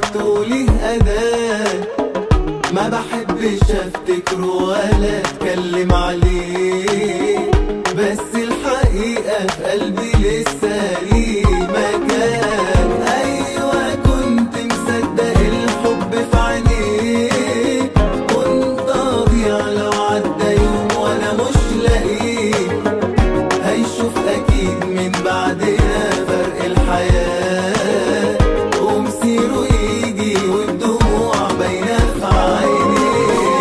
وقت وله أذان ما بحبش افتكره ولا اتكلم عليه بس الحقيقة في قلبي لسه ليه مكان أيوة كنت مصدق الحب في عينيه كنت أضيع لو عدى يوم وأنا مش لاقيه هيشوف أكيد من بعدنا فرق الحياة ومسيره يجي والدموع باينة في عينيه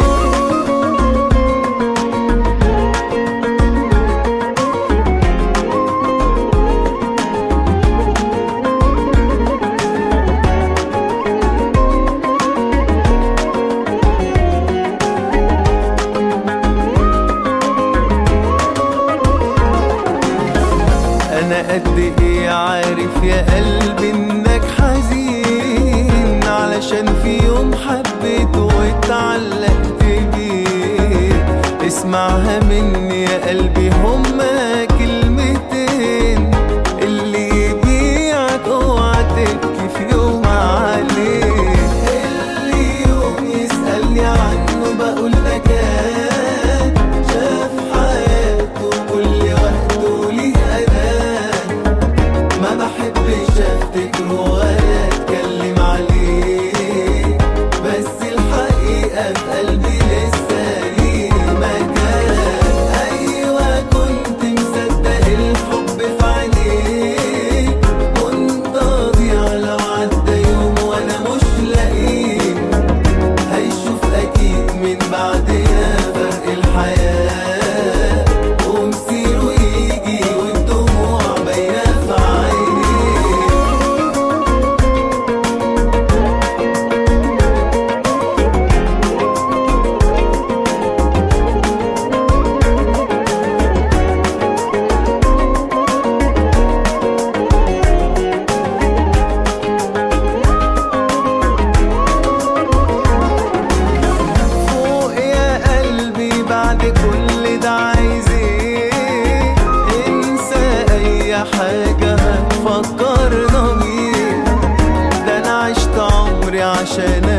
انا قد ايه عارف يا قلبي انك حزين علشان في يوم حبيت واتعلقت بيه اسمعها مني يا قلبي هما كلمتين اللي يبيعك اوعى تبكي في يوم عليه اللي يوم يسألني عنه بقول ده كان شاف حياته كل وقت وليه أذان ما بحبش افتكره ولا اتكلم عليه بس الحقيقة في قلبي لسه ليه مكان أيوة كنت مصدق الحب في عينيه كنت أضيع لو عدى يوم وأنا مش لاقيه هيشوف أكيد من بعدنا فرق الحياة ومسيره يجي والدموع باينة في عينيه فوق يا قلبي بعد كل ده عايز ايه انسى اي حاجة هتفكرنا بيه ده انا عشت عمري عشان